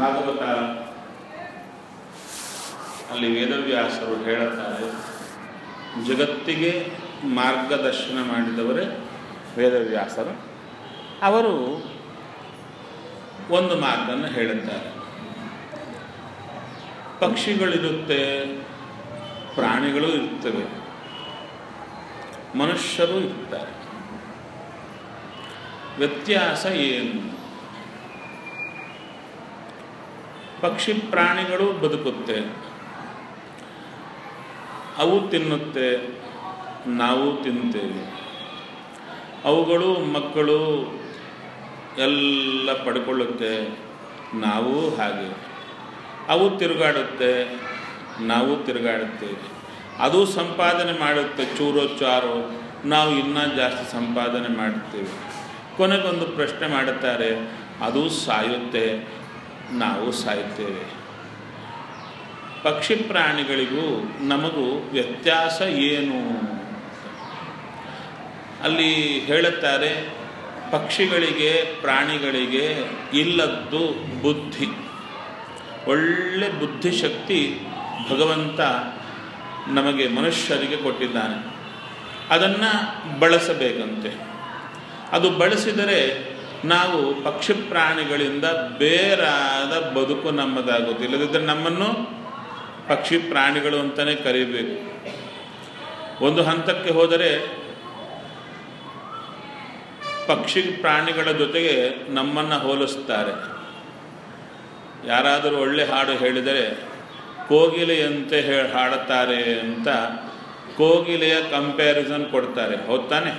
ಭಾಗವತ ಅಲ್ಲಿ ವೇದವ್ಯಾಸರು ಹೇಳುತ್ತಾರೆ ಜಗತ್ತಿಗೆ ಮಾರ್ಗದರ್ಶನ ಮಾಡಿದವರೇ ವೇದವ್ಯಾಸರು ಅವರು ಒಂದು ಮಾತನ್ನು ಹೇಳುತ್ತಾರೆ ಪಕ್ಷಿಗಳಿರುತ್ತೆ ಪ್ರಾಣಿಗಳು ಇರ್ತವೆ ಮನುಷ್ಯರು ಇರ್ತಾರೆ ವ್ಯತ್ಯಾಸ ಏನು ಪಕ್ಷಿ ಪ್ರಾಣಿಗಳು ಬದುಕುತ್ತೆ ಅವು ತಿನ್ನುತ್ತೆ ನಾವು ತಿಂತೇವೆ ಅವುಗಳು ಮಕ್ಕಳು ಎಲ್ಲ ಪಡ್ಕೊಳ್ಳುತ್ತೆ ನಾವು ಹಾಗೆ ಅವು ತಿರುಗಾಡುತ್ತೆ ನಾವು ತಿರುಗಾಡುತ್ತೇವೆ ಅದು ಸಂಪಾದನೆ ಮಾಡುತ್ತೆ ಚೂರೋ ಚಾರೋ ನಾವು ಇನ್ನೂ ಜಾಸ್ತಿ ಸಂಪಾದನೆ ಮಾಡುತ್ತೇವೆ ಕೊನೆಗೊಂದು ಪ್ರಶ್ನೆ ಮಾಡುತ್ತಾರೆ ಅದು ಸಾಯುತ್ತೆ ನಾವು ಸಾಯುತ್ತೇವೆ ಪಕ್ಷಿ ಪ್ರಾಣಿಗಳಿಗೂ ನಮಗೂ ವ್ಯತ್ಯಾಸ ಏನು ಅಲ್ಲಿ ಹೇಳುತ್ತಾರೆ ಪಕ್ಷಿಗಳಿಗೆ ಪ್ರಾಣಿಗಳಿಗೆ ಇಲ್ಲದ್ದು ಬುದ್ಧಿ ಒಳ್ಳೆ ಬುದ್ಧಿಶಕ್ತಿ ಭಗವಂತ ನಮಗೆ ಮನುಷ್ಯರಿಗೆ ಕೊಟ್ಟಿದ್ದಾನೆ ಅದನ್ನು ಬಳಸಬೇಕಂತೆ ಅದು ಬಳಸಿದರೆ ನಾವು ಪಕ್ಷಿ ಪ್ರಾಣಿಗಳಿಂದ ಬೇರಾದ ಬದುಕು ನಮ್ಮದಾಗುತ್ತೆ ಇಲ್ಲದಿದ್ದರೆ ನಮ್ಮನ್ನು ಪಕ್ಷಿ ಪ್ರಾಣಿಗಳು ಅಂತಲೇ ಕರೀಬೇಕು ಒಂದು ಹಂತಕ್ಕೆ ಹೋದರೆ ಪಕ್ಷಿ ಪ್ರಾಣಿಗಳ ಜೊತೆಗೆ ನಮ್ಮನ್ನು ಹೋಲಿಸ್ತಾರೆ ಯಾರಾದರೂ ಒಳ್ಳೆ ಹಾಡು ಹೇಳಿದರೆ ಕೋಗಿಲೆಯಂತೆ ಹೇ ಹಾಡುತ್ತಾರೆ ಅಂತ ಕೋಗಿಲೆಯ ಕಂಪ್ಯಾರಿಸನ್ ಕೊಡ್ತಾರೆ ಹೌದ್ ತಾನೆ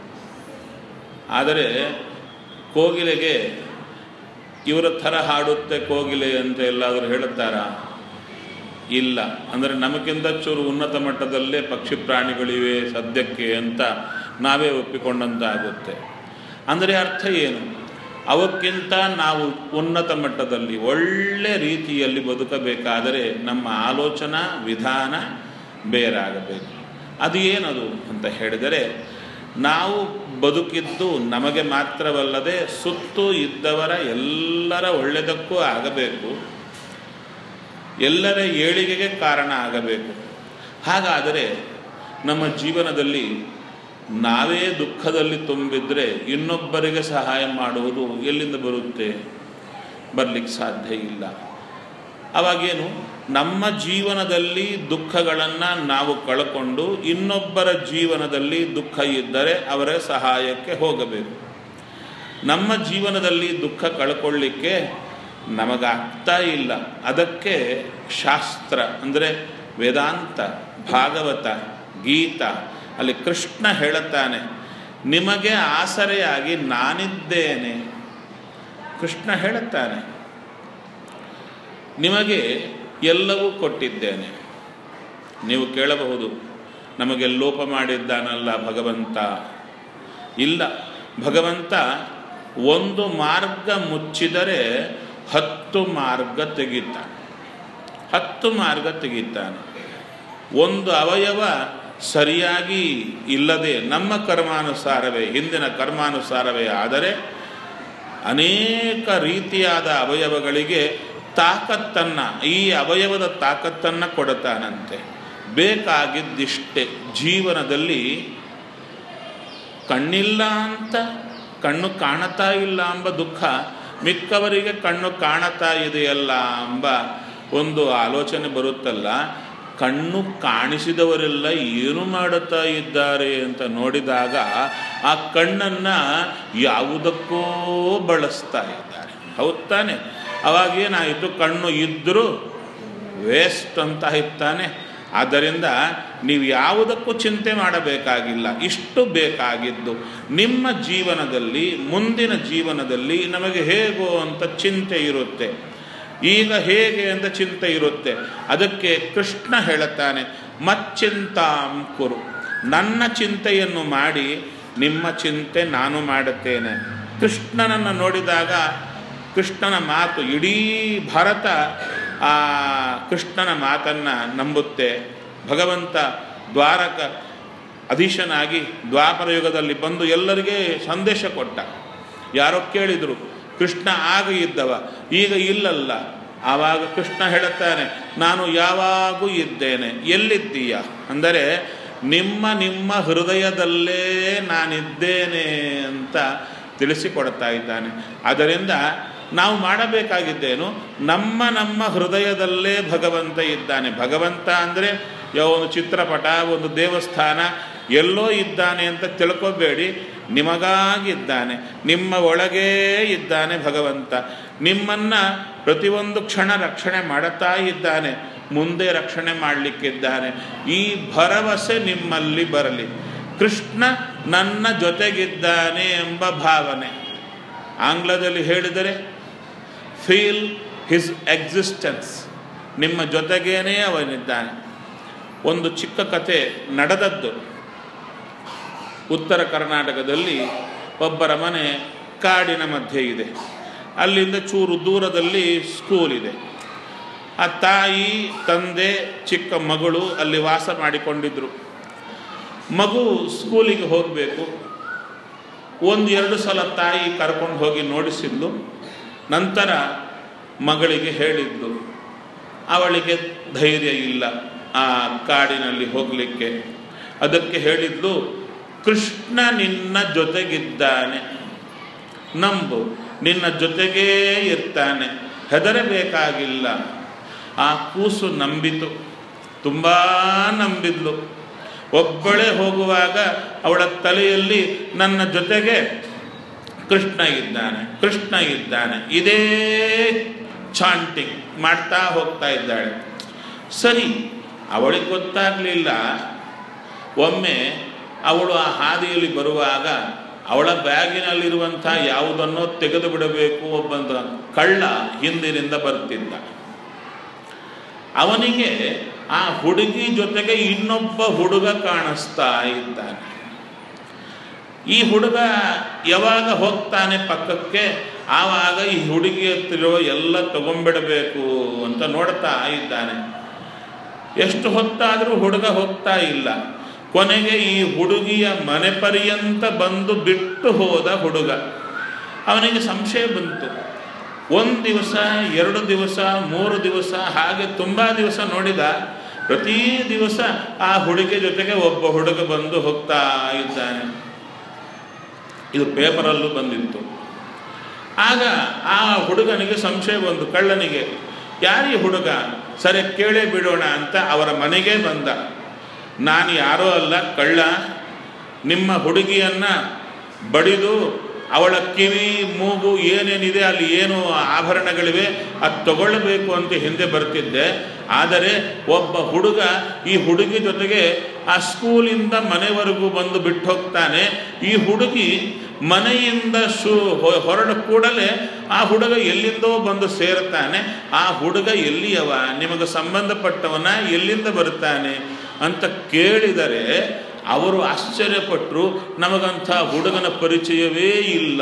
ಆದರೆ ಕೋಗಿಲೆಗೆ ಇವರ ಥರ ಹಾಡುತ್ತೆ ಕೋಗಿಲೆ ಅಂತ ಎಲ್ಲಾದರೂ ಹೇಳುತ್ತಾರಾ ಇಲ್ಲ ಅಂದರೆ ನಮಗಿಂತ ಚೂರು ಉನ್ನತ ಮಟ್ಟದಲ್ಲೇ ಪಕ್ಷಿ ಪ್ರಾಣಿಗಳಿವೆ ಸದ್ಯಕ್ಕೆ ಅಂತ ನಾವೇ ಒಪ್ಪಿಕೊಂಡಂತಾಗುತ್ತೆ ಅಂದರೆ ಅರ್ಥ ಏನು ಅವಕ್ಕಿಂತ ನಾವು ಉನ್ನತ ಮಟ್ಟದಲ್ಲಿ ಒಳ್ಳೆ ರೀತಿಯಲ್ಲಿ ಬದುಕಬೇಕಾದರೆ ನಮ್ಮ ಆಲೋಚನಾ ವಿಧಾನ ಬೇರಾಗಬೇಕು ಅದು ಏನದು ಅಂತ ಹೇಳಿದರೆ ನಾವು ಬದುಕಿದ್ದು ನಮಗೆ ಮಾತ್ರವಲ್ಲದೆ ಸುತ್ತು ಇದ್ದವರ ಎಲ್ಲರ ಒಳ್ಳೆಯದಕ್ಕೂ ಆಗಬೇಕು ಎಲ್ಲರ ಏಳಿಗೆಗೆ ಕಾರಣ ಆಗಬೇಕು ಹಾಗಾದರೆ ನಮ್ಮ ಜೀವನದಲ್ಲಿ ನಾವೇ ದುಃಖದಲ್ಲಿ ತುಂಬಿದ್ರೆ ಇನ್ನೊಬ್ಬರಿಗೆ ಸಹಾಯ ಮಾಡುವುದು ಎಲ್ಲಿಂದ ಬರುತ್ತೆ ಬರಲಿಕ್ಕೆ ಸಾಧ್ಯ ಇಲ್ಲ ಅವಾಗೇನು ನಮ್ಮ ಜೀವನದಲ್ಲಿ ದುಃಖಗಳನ್ನು ನಾವು ಕಳ್ಕೊಂಡು ಇನ್ನೊಬ್ಬರ ಜೀವನದಲ್ಲಿ ದುಃಖ ಇದ್ದರೆ ಅವರ ಸಹಾಯಕ್ಕೆ ಹೋಗಬೇಕು ನಮ್ಮ ಜೀವನದಲ್ಲಿ ದುಃಖ ಕಳ್ಕೊಳ್ಳಿಕ್ಕೆ ನಮಗಾಗ್ತಾ ಇಲ್ಲ ಅದಕ್ಕೆ ಶಾಸ್ತ್ರ ಅಂದರೆ ವೇದಾಂತ ಭಾಗವತ ಗೀತ ಅಲ್ಲಿ ಕೃಷ್ಣ ಹೇಳುತ್ತಾನೆ ನಿಮಗೆ ಆಸರೆಯಾಗಿ ನಾನಿದ್ದೇನೆ ಕೃಷ್ಣ ಹೇಳುತ್ತಾನೆ ನಿಮಗೆ ಎಲ್ಲವೂ ಕೊಟ್ಟಿದ್ದೇನೆ ನೀವು ಕೇಳಬಹುದು ನಮಗೆ ಲೋಪ ಮಾಡಿದ್ದಾನಲ್ಲ ಭಗವಂತ ಇಲ್ಲ ಭಗವಂತ ಒಂದು ಮಾರ್ಗ ಮುಚ್ಚಿದರೆ ಹತ್ತು ಮಾರ್ಗ ತೆಗಿತಾನೆ ಹತ್ತು ಮಾರ್ಗ ತೆಗಿತಾನೆ ಒಂದು ಅವಯವ ಸರಿಯಾಗಿ ಇಲ್ಲದೆ ನಮ್ಮ ಕರ್ಮಾನುಸಾರವೇ ಹಿಂದಿನ ಕರ್ಮಾನುಸಾರವೇ ಆದರೆ ಅನೇಕ ರೀತಿಯಾದ ಅವಯವಗಳಿಗೆ ತಾಕತ್ತನ್ನು ಈ ಅವಯವದ ತಾಕತ್ತನ್ನು ಕೊಡುತ್ತಾನಂತೆ ಬೇಕಾಗಿದ್ದಿಷ್ಟೇ ಜೀವನದಲ್ಲಿ ಕಣ್ಣಿಲ್ಲ ಅಂತ ಕಣ್ಣು ಕಾಣತಾ ಇಲ್ಲ ಎಂಬ ದುಃಖ ಮಿಕ್ಕವರಿಗೆ ಕಣ್ಣು ಕಾಣತಾ ಇದೆಯಲ್ಲ ಎಂಬ ಒಂದು ಆಲೋಚನೆ ಬರುತ್ತಲ್ಲ ಕಣ್ಣು ಕಾಣಿಸಿದವರೆಲ್ಲ ಏನು ಮಾಡುತ್ತಾ ಇದ್ದಾರೆ ಅಂತ ನೋಡಿದಾಗ ಆ ಕಣ್ಣನ್ನು ಯಾವುದಕ್ಕೂ ಬಳಸ್ತಾ ಇದ್ದಾರೆ ಹೌದ್ ತಾನೆ ಅವಾಗೇನಾಯಿತು ಕಣ್ಣು ಇದ್ದರೂ ವೇಸ್ಟ್ ಅಂತ ಇತ್ತಾನೆ ಆದ್ದರಿಂದ ನೀವು ಯಾವುದಕ್ಕೂ ಚಿಂತೆ ಮಾಡಬೇಕಾಗಿಲ್ಲ ಇಷ್ಟು ಬೇಕಾಗಿದ್ದು ನಿಮ್ಮ ಜೀವನದಲ್ಲಿ ಮುಂದಿನ ಜೀವನದಲ್ಲಿ ನಮಗೆ ಹೇಗೋ ಅಂತ ಚಿಂತೆ ಇರುತ್ತೆ ಈಗ ಹೇಗೆ ಅಂತ ಚಿಂತೆ ಇರುತ್ತೆ ಅದಕ್ಕೆ ಕೃಷ್ಣ ಹೇಳುತ್ತಾನೆ ಮಚ್ಚಿಂತಾಂ ಕುರು ನನ್ನ ಚಿಂತೆಯನ್ನು ಮಾಡಿ ನಿಮ್ಮ ಚಿಂತೆ ನಾನು ಮಾಡುತ್ತೇನೆ ಕೃಷ್ಣನನ್ನು ನೋಡಿದಾಗ ಕೃಷ್ಣನ ಮಾತು ಇಡೀ ಭಾರತ ಆ ಕೃಷ್ಣನ ಮಾತನ್ನು ನಂಬುತ್ತೆ ಭಗವಂತ ದ್ವಾರಕ ಅಧೀಶನಾಗಿ ದ್ವಾಪರ ಯುಗದಲ್ಲಿ ಬಂದು ಎಲ್ಲರಿಗೆ ಸಂದೇಶ ಕೊಟ್ಟ ಯಾರೋ ಕೇಳಿದರು ಕೃಷ್ಣ ಆಗ ಇದ್ದವ ಈಗ ಇಲ್ಲಲ್ಲ ಆವಾಗ ಕೃಷ್ಣ ಹೇಳುತ್ತಾನೆ ನಾನು ಯಾವಾಗೂ ಇದ್ದೇನೆ ಎಲ್ಲಿದ್ದೀಯ ಅಂದರೆ ನಿಮ್ಮ ನಿಮ್ಮ ಹೃದಯದಲ್ಲೇ ನಾನಿದ್ದೇನೆ ಅಂತ ತಿಳಿಸಿಕೊಡ್ತಾ ಇದ್ದಾನೆ ಅದರಿಂದ ನಾವು ಮಾಡಬೇಕಾಗಿದ್ದೇನು ನಮ್ಮ ನಮ್ಮ ಹೃದಯದಲ್ಲೇ ಭಗವಂತ ಇದ್ದಾನೆ ಭಗವಂತ ಅಂದರೆ ಯಾವ ಒಂದು ಚಿತ್ರಪಟ ಒಂದು ದೇವಸ್ಥಾನ ಎಲ್ಲೋ ಇದ್ದಾನೆ ಅಂತ ತಿಳ್ಕೊಬೇಡಿ ನಿಮಗಾಗಿದ್ದಾನೆ ನಿಮ್ಮ ಒಳಗೇ ಇದ್ದಾನೆ ಭಗವಂತ ನಿಮ್ಮನ್ನು ಪ್ರತಿಯೊಂದು ಕ್ಷಣ ರಕ್ಷಣೆ ಮಾಡುತ್ತಾ ಇದ್ದಾನೆ ಮುಂದೆ ರಕ್ಷಣೆ ಮಾಡಲಿಕ್ಕಿದ್ದಾನೆ ಈ ಭರವಸೆ ನಿಮ್ಮಲ್ಲಿ ಬರಲಿ ಕೃಷ್ಣ ನನ್ನ ಜೊತೆಗಿದ್ದಾನೆ ಎಂಬ ಭಾವನೆ ಆಂಗ್ಲದಲ್ಲಿ ಹೇಳಿದರೆ ಫೀಲ್ ಹಿಸ್ ಎಕ್ಸಿಸ್ಟೆನ್ಸ್ ನಿಮ್ಮ ಜೊತೆಗೇನೇ ಅವನಿದ್ದಾನೆ ಒಂದು ಚಿಕ್ಕ ಕತೆ ನಡೆದದ್ದು ಉತ್ತರ ಕರ್ನಾಟಕದಲ್ಲಿ ಒಬ್ಬರ ಮನೆ ಕಾಡಿನ ಮಧ್ಯೆ ಇದೆ ಅಲ್ಲಿಂದ ಚೂರು ದೂರದಲ್ಲಿ ಸ್ಕೂಲ್ ಇದೆ ಆ ತಾಯಿ ತಂದೆ ಚಿಕ್ಕ ಮಗಳು ಅಲ್ಲಿ ವಾಸ ಮಾಡಿಕೊಂಡಿದ್ರು ಮಗು ಸ್ಕೂಲಿಗೆ ಹೋಗಬೇಕು ಒಂದು ಎರಡು ಸಲ ತಾಯಿ ಕರ್ಕೊಂಡು ಹೋಗಿ ನೋಡಿಸಿದ್ಲು ನಂತರ ಮಗಳಿಗೆ ಹೇಳಿದ್ಲು ಅವಳಿಗೆ ಧೈರ್ಯ ಇಲ್ಲ ಆ ಕಾಡಿನಲ್ಲಿ ಹೋಗಲಿಕ್ಕೆ ಅದಕ್ಕೆ ಹೇಳಿದ್ಲು ಕೃಷ್ಣ ನಿನ್ನ ಜೊತೆಗಿದ್ದಾನೆ ನಂಬು ನಿನ್ನ ಜೊತೆಗೇ ಇರ್ತಾನೆ ಹೆದರಬೇಕಾಗಿಲ್ಲ ಆ ಕೂಸು ನಂಬಿತು ತುಂಬ ನಂಬಿದ್ಲು ಒಬ್ಬಳೇ ಹೋಗುವಾಗ ಅವಳ ತಲೆಯಲ್ಲಿ ನನ್ನ ಜೊತೆಗೆ ಕೃಷ್ಣ ಇದ್ದಾನೆ ಕೃಷ್ಣ ಇದ್ದಾನೆ ಇದೇ ಚಾಂಟಿಂಗ್ ಮಾಡ್ತಾ ಹೋಗ್ತಾ ಇದ್ದಾಳೆ ಸರಿ ಅವಳಿಗೆ ಗೊತ್ತಾಗಲಿಲ್ಲ ಒಮ್ಮೆ ಅವಳು ಆ ಹಾದಿಯಲ್ಲಿ ಬರುವಾಗ ಅವಳ ಬ್ಯಾಗಿನಲ್ಲಿರುವಂಥ ಯಾವುದನ್ನೋ ತೆಗೆದು ಬಿಡಬೇಕು ಒಬ್ಬ ಕಳ್ಳ ಹಿಂದಿನಿಂದ ಬರ್ತಿದ್ದ ಅವನಿಗೆ ಆ ಹುಡುಗಿ ಜೊತೆಗೆ ಇನ್ನೊಬ್ಬ ಹುಡುಗ ಕಾಣಿಸ್ತಾ ಇದ್ದಾನೆ ಈ ಹುಡುಗ ಯಾವಾಗ ಹೋಗ್ತಾನೆ ಪಕ್ಕಕ್ಕೆ ಆವಾಗ ಈ ಹುಡುಗಿ ಹತ್ತಿರೋ ಎಲ್ಲ ತಗೊಂಡ್ಬಿಡಬೇಕು ಅಂತ ನೋಡ್ತಾ ಇದ್ದಾನೆ ಎಷ್ಟು ಹೊತ್ತಾದರೂ ಹುಡುಗ ಹೋಗ್ತಾ ಇಲ್ಲ ಕೊನೆಗೆ ಈ ಹುಡುಗಿಯ ಮನೆ ಪರ್ಯಂತ ಬಂದು ಬಿಟ್ಟು ಹೋದ ಹುಡುಗ ಅವನಿಗೆ ಸಂಶಯ ಬಂತು ಒಂದು ದಿವಸ ಎರಡು ದಿವಸ ಮೂರು ದಿವಸ ಹಾಗೆ ತುಂಬ ದಿವಸ ನೋಡಿದ ಪ್ರತಿ ದಿವಸ ಆ ಹುಡುಗಿ ಜೊತೆಗೆ ಒಬ್ಬ ಹುಡುಗ ಬಂದು ಹೋಗ್ತಾ ಇದ್ದಾನೆ ಇದು ಪೇಪರಲ್ಲೂ ಬಂದಿತ್ತು ಆಗ ಆ ಹುಡುಗನಿಗೆ ಸಂಶಯ ಬಂತು ಕಳ್ಳನಿಗೆ ಯಾರೀ ಹುಡುಗ ಸರಿ ಕೇಳೇ ಬಿಡೋಣ ಅಂತ ಅವರ ಮನೆಗೆ ಬಂದ ನಾನು ಯಾರೋ ಅಲ್ಲ ಕಳ್ಳ ನಿಮ್ಮ ಹುಡುಗಿಯನ್ನ ಬಡಿದು ಅವಳ ಕಿವಿ ಮೂಗು ಏನೇನಿದೆ ಅಲ್ಲಿ ಏನು ಆಭರಣಗಳಿವೆ ಅದು ತಗೊಳ್ಬೇಕು ಅಂತ ಹಿಂದೆ ಬರ್ತಿದ್ದೆ ಆದರೆ ಒಬ್ಬ ಹುಡುಗ ಈ ಹುಡುಗಿ ಜೊತೆಗೆ ಆ ಸ್ಕೂಲಿಂದ ಮನೆವರೆಗೂ ಬಂದು ಬಿಟ್ಟು ಹೋಗ್ತಾನೆ ಈ ಹುಡುಗಿ ಮನೆಯಿಂದ ಶೂ ಹೊರಡ ಕೂಡಲೇ ಆ ಹುಡುಗ ಎಲ್ಲಿಂದೋ ಬಂದು ಸೇರ್ತಾನೆ ಆ ಹುಡುಗ ಎಲ್ಲಿಯವ ನಿಮಗೆ ಸಂಬಂಧಪಟ್ಟವನ ಎಲ್ಲಿಂದ ಬರ್ತಾನೆ ಅಂತ ಕೇಳಿದರೆ ಅವರು ಆಶ್ಚರ್ಯಪಟ್ಟರು ನಮಗಂಥ ಹುಡುಗನ ಪರಿಚಯವೇ ಇಲ್ಲ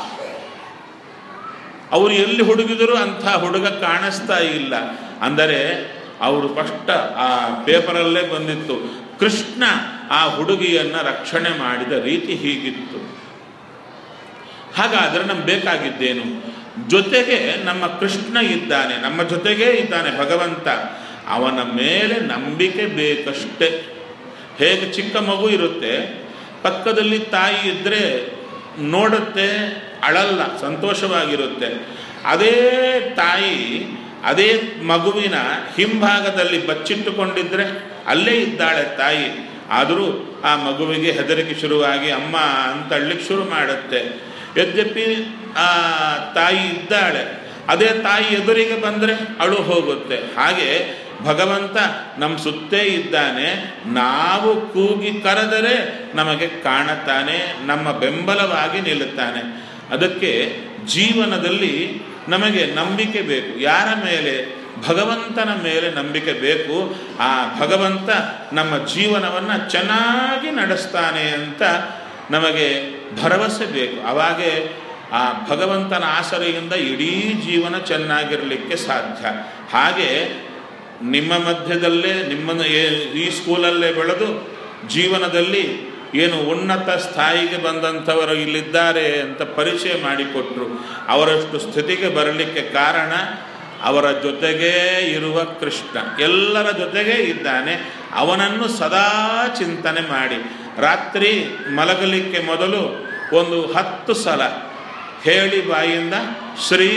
ಅವರು ಎಲ್ಲಿ ಹುಡುಗಿದರೂ ಅಂಥ ಹುಡುಗ ಕಾಣಿಸ್ತಾ ಇಲ್ಲ ಅಂದರೆ ಅವರು ಸ್ಪಷ್ಟ ಆ ಪೇಪರಲ್ಲೇ ಬಂದಿತ್ತು ಕೃಷ್ಣ ಆ ಹುಡುಗಿಯನ್ನ ರಕ್ಷಣೆ ಮಾಡಿದ ರೀತಿ ಹೀಗಿತ್ತು ಹಾಗಾದರೆ ನಮ್ಗೆ ಬೇಕಾಗಿದ್ದೇನು ಜೊತೆಗೆ ನಮ್ಮ ಕೃಷ್ಣ ಇದ್ದಾನೆ ನಮ್ಮ ಜೊತೆಗೇ ಇದ್ದಾನೆ ಭಗವಂತ ಅವನ ಮೇಲೆ ನಂಬಿಕೆ ಬೇಕಷ್ಟೇ ಹೇಗೆ ಚಿಕ್ಕ ಮಗು ಇರುತ್ತೆ ಪಕ್ಕದಲ್ಲಿ ತಾಯಿ ಇದ್ದರೆ ನೋಡುತ್ತೆ ಅಳಲ್ಲ ಸಂತೋಷವಾಗಿರುತ್ತೆ ಅದೇ ತಾಯಿ ಅದೇ ಮಗುವಿನ ಹಿಂಭಾಗದಲ್ಲಿ ಬಚ್ಚಿಟ್ಟುಕೊಂಡಿದ್ರೆ ಅಲ್ಲೇ ಇದ್ದಾಳೆ ತಾಯಿ ಆದರೂ ಆ ಮಗುವಿಗೆ ಹೆದರಿಕೆ ಶುರುವಾಗಿ ಅಮ್ಮ ಅಂತ ಅಳ್ಲಿಕ್ಕೆ ಶುರು ಮಾಡುತ್ತೆ ಯದ್ಯಪಿ ಆ ತಾಯಿ ಇದ್ದಾಳೆ ಅದೇ ತಾಯಿ ಎದುರಿಗೆ ಬಂದರೆ ಅಳು ಹೋಗುತ್ತೆ ಹಾಗೆ ಭಗವಂತ ನಮ್ಮ ಸುತ್ತೇ ಇದ್ದಾನೆ ನಾವು ಕೂಗಿ ಕರೆದರೆ ನಮಗೆ ಕಾಣುತ್ತಾನೆ ನಮ್ಮ ಬೆಂಬಲವಾಗಿ ನಿಲ್ಲುತ್ತಾನೆ ಅದಕ್ಕೆ ಜೀವನದಲ್ಲಿ ನಮಗೆ ನಂಬಿಕೆ ಬೇಕು ಯಾರ ಮೇಲೆ ಭಗವಂತನ ಮೇಲೆ ನಂಬಿಕೆ ಬೇಕು ಆ ಭಗವಂತ ನಮ್ಮ ಜೀವನವನ್ನು ಚೆನ್ನಾಗಿ ನಡೆಸ್ತಾನೆ ಅಂತ ನಮಗೆ ಭರವಸೆ ಬೇಕು ಅವಾಗೇ ಆ ಭಗವಂತನ ಆಸರೆಯಿಂದ ಇಡೀ ಜೀವನ ಚೆನ್ನಾಗಿರಲಿಕ್ಕೆ ಸಾಧ್ಯ ಹಾಗೆ ನಿಮ್ಮ ಮಧ್ಯದಲ್ಲೇ ನಿಮ್ಮನ್ನು ಈ ಸ್ಕೂಲಲ್ಲೇ ಬೆಳೆದು ಜೀವನದಲ್ಲಿ ಏನು ಉನ್ನತ ಸ್ಥಾಯಿಗೆ ಬಂದಂಥವರು ಇಲ್ಲಿದ್ದಾರೆ ಅಂತ ಪರಿಚಯ ಮಾಡಿಕೊಟ್ರು ಅವರಷ್ಟು ಸ್ಥಿತಿಗೆ ಬರಲಿಕ್ಕೆ ಕಾರಣ ಅವರ ಜೊತೆಗೇ ಇರುವ ಕೃಷ್ಣ ಎಲ್ಲರ ಜೊತೆಗೇ ಇದ್ದಾನೆ ಅವನನ್ನು ಸದಾ ಚಿಂತನೆ ಮಾಡಿ ರಾತ್ರಿ ಮಲಗಲಿಕ್ಕೆ ಮೊದಲು ಒಂದು ಹತ್ತು ಸಲ ಹೇಳಿ ಬಾಯಿಂದ ಶ್ರೀ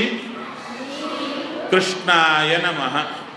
ಕೃಷ್ಣಾಯ ನಮಃ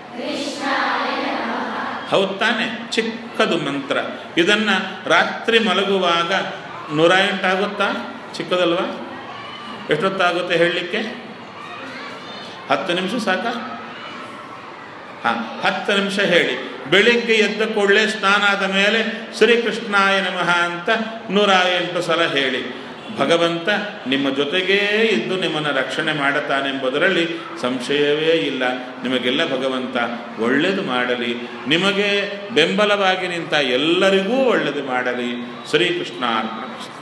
ಹೌದು ತಾನೆ ಚಿಕ್ಕದು ಮಂತ್ರ ಇದನ್ನು ರಾತ್ರಿ ಮಲಗುವಾಗ ನೂರ ಎಂಟಾಗುತ್ತಾ ಚಿಕ್ಕದಲ್ವಾ ಎಷ್ಟೊತ್ತಾಗುತ್ತೆ ಹೇಳಲಿಕ್ಕೆ ಹತ್ತು ನಿಮಿಷ ಸಾಕ ಹಾಂ ಹತ್ತು ನಿಮಿಷ ಹೇಳಿ ಬೆಳಿಗ್ಗೆ ಎದ್ದ ಕೂಡಲೇ ಸ್ನಾನ ಆದ ಮೇಲೆ ಶ್ರೀಕೃಷ್ಣಾಯ ನಮಃ ಅಂತ ನೂರ ಎಂಟು ಸಲ ಹೇಳಿ ಭಗವಂತ ನಿಮ್ಮ ಜೊತೆಗೇ ಇದ್ದು ನಿಮ್ಮನ್ನು ರಕ್ಷಣೆ ಮಾಡುತ್ತಾನೆಂಬುದರಲ್ಲಿ ಸಂಶಯವೇ ಇಲ್ಲ ನಿಮಗೆಲ್ಲ ಭಗವಂತ ಒಳ್ಳೆಯದು ಮಾಡಲಿ ನಿಮಗೆ ಬೆಂಬಲವಾಗಿ ನಿಂತ ಎಲ್ಲರಿಗೂ ಒಳ್ಳೆಯದು ಮಾಡಲಿ ಶ್ರೀಕೃಷ್ಣ ಅರ್ಪಣ